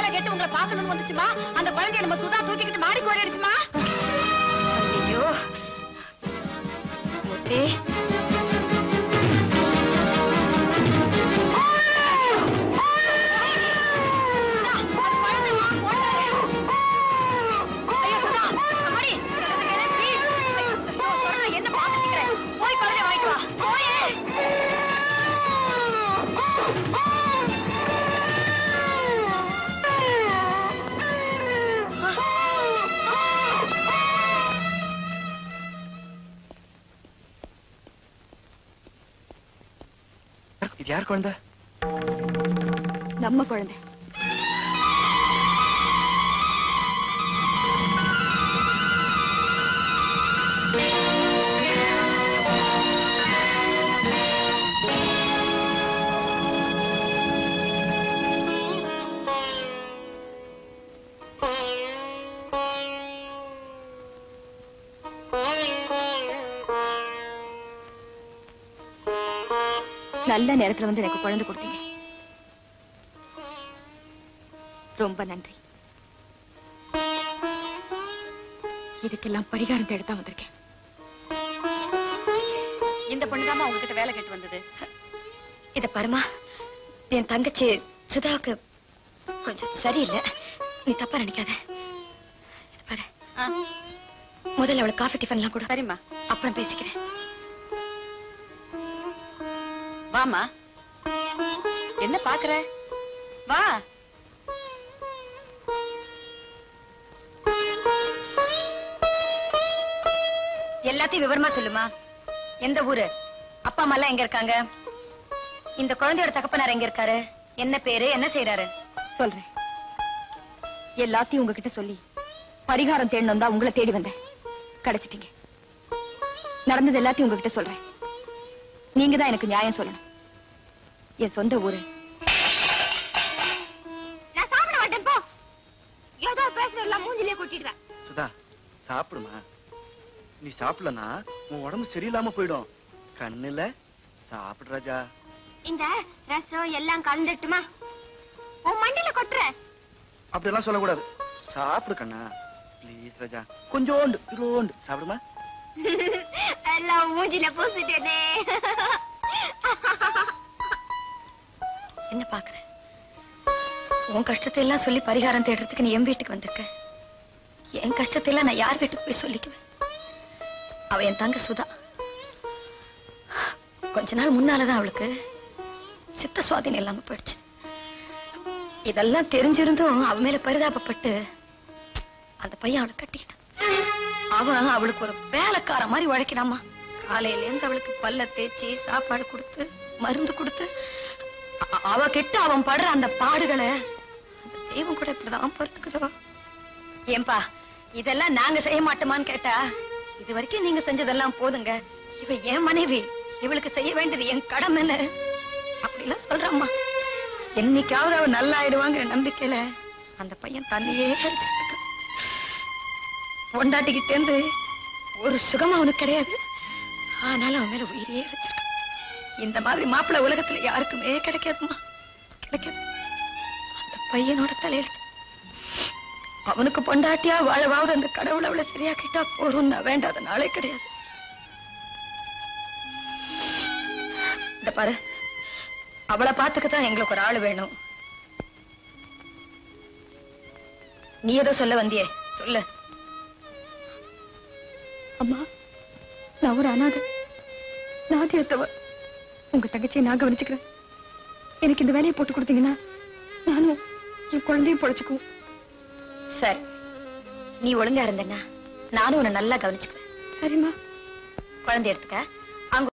வேலை கேட்டு உங்களை பார்க்கணும்னு வந்துச்சுமா அந்த குழந்தைய நம்ம சுதா தூக்கிக்கிட்டு மாடி ஓடிடுச்சுமா ஐயோ முத்தே என்ன பாத்துக்கிற போய் குழந்தைய வாங்கிட்டு வா போயே இது யார் குழந்தை நம்ம குழந்தை நல்ல நேரத்துல வந்து எனக்கு குழந்தை கொடுத்தீங்க ரொம்ப நன்றி இதுக்கெல்லாம் பரிகாரம் தேட தான் வந்திருக்கேன் இந்த பொண்ணுதாம்மா உங்ககிட்ட வேலை கேட்டு வந்தது இத பாருமா என் தங்கச்சி சுதாவுக்கு கொஞ்சம் சரியில்லை நீ தப்பா நினைக்காத இத பாரு முதல்ல அவளுக்கு காஃபி டிஃபன்லாம் கூட சரிம்மா அப்புறம் பேசிக்கிறேன் வாமா என்ன பாக்குற வா எல்லாத்தையும் விவரமா சொல்லுமா எந்த ஊரு அப்பா அம்மா எல்லாம் எங்க இருக்காங்க இந்த குழந்தையோட தகப்பனார் எங்க இருக்காரு என்ன பேரு என்ன செய்யறாரு சொல்றேன் எல்லாத்தையும் உங்ககிட்ட சொல்லி பரிகாரம் தேடணும் தான் உங்களை தேடி வந்தேன் கிடைச்சிட்டீங்க நடந்தது எல்லாத்தையும் உங்ககிட்ட சொல்றேன் நீங்க தான் எனக்கு நியாயம் சொல்லணும் என் சொந்த ஊரு நான் சாப்பிட மாட்டேன் போ ஏதோ பேசுறேன் மூஞ்சிலே கொட்டிடுவேன் சுதா சாப்பிடுமா நீ சாப்பிடலனா உன் உடம்பு சரியில்லாம போயிடும் கண்ணுல சாப்பிடு ராஜா இந்த ரசம் எல்லாம் கலந்துட்டுமா உன் மண்டியில கொட்டுறேன் அப்படியெல்லாம் சொல்லக்கூடாது சாப்பிடு கண்ணா ப்ளீஸ் ராஜா கொஞ்சோண்டு இரோண்டு சாப்பிடுமா எல்லாம் மூஞ்சில பூசிட்டேனே என்ன பாக்குற உன் கஷ்டத்தை எல்லாம் சொல்லி பரிகாரம் தேடுறதுக்கு நீ என் வீட்டுக்கு வந்திருக்க என் கஷ்டத்தை எல்லாம் நான் யார் வீட்டுக்கு போய் சொல்லிக்குவேன் அவ என் தங்க சுதா கொஞ்ச நாள் முன்னாலதான் அவளுக்கு சித்த சுவாதீனம் இல்லாம போயிடுச்சு இதெல்லாம் தெரிஞ்சிருந்தும் அவ மேல பரிதாபப்பட்டு அந்த பையன் அவளை கட்டிக்கிட்டான் அவன் அவளுக்கு ஒரு வேலைக்கார மாதிரி உழைக்கிறாமா காலையில இருந்து அவளுக்கு பல்ல தேய்ச்சி சாப்பாடு கொடுத்து மருந்து கொடுத்து அ- அவ கிட்ட அவன் படுற அந்த பாடுகளை அந்த தெய்வம் கூட இப்படிதான் பொறுத்துக்குதோ ஏன்பா இதெல்லாம் நாங்க செய்ய மாட்டோமான்னு கேட்டா இது வரைக்கும் நீங்க செஞ்சதெல்லாம் போதுங்க இவ என் மனைவி இவளுக்கு செய்ய வேண்டியது என் கடமைன்னு அப்படிலாம் சொல்றம்மா என்னைக்காவது அவ நல்லா ஆயிடுவாங்கிற நம்பிக்கையில அந்த பையன் தன்னையே அடிச்சிட்டு இருக்கான். பொண்டாட்டிக்கிட்டே இருந்து ஒரு சுகம் அவனுக்கு கிடையாது ஆனாலும் அவன் மேல உயிரையே வச்சிருக்கான் இந்த மாதிரி மாப்பிள்ளை உலகத்துல யாருக்குமே கிடைக்காதுமா கிடைக்காது அந்த பையனோட தலையெழுத்து அவனுக்கு பொண்டாட்டியா வாழவாவது அந்த கடவுளை அவளை சரியா கேட்டா போறோம் நான் வேண்டாத நாளே கிடையாது இந்த பாரு அவளை பார்த்துக்கத்தான் எங்களுக்கு ஒரு ஆள் வேணும் நீ ஏதோ சொல்ல வந்தியே சொல்லு அம்மா நான் ஒரு அனாதை நாதியத்தவ உங்க தங்கச்சியை நான் கவனிச்சுக்கிறேன் எனக்கு இந்த வேலையை போட்டு கொடுத்தீங்கன்னா நானும் என் குழந்தையும் பொழைச்சுக்குவோம் சரி நீ ஒழுங்கா இருந்தேன்னா நானும் உன்னை நல்லா கவனிச்சுக்குவேன் சரிம்மா குழந்தை எடுத்துக்க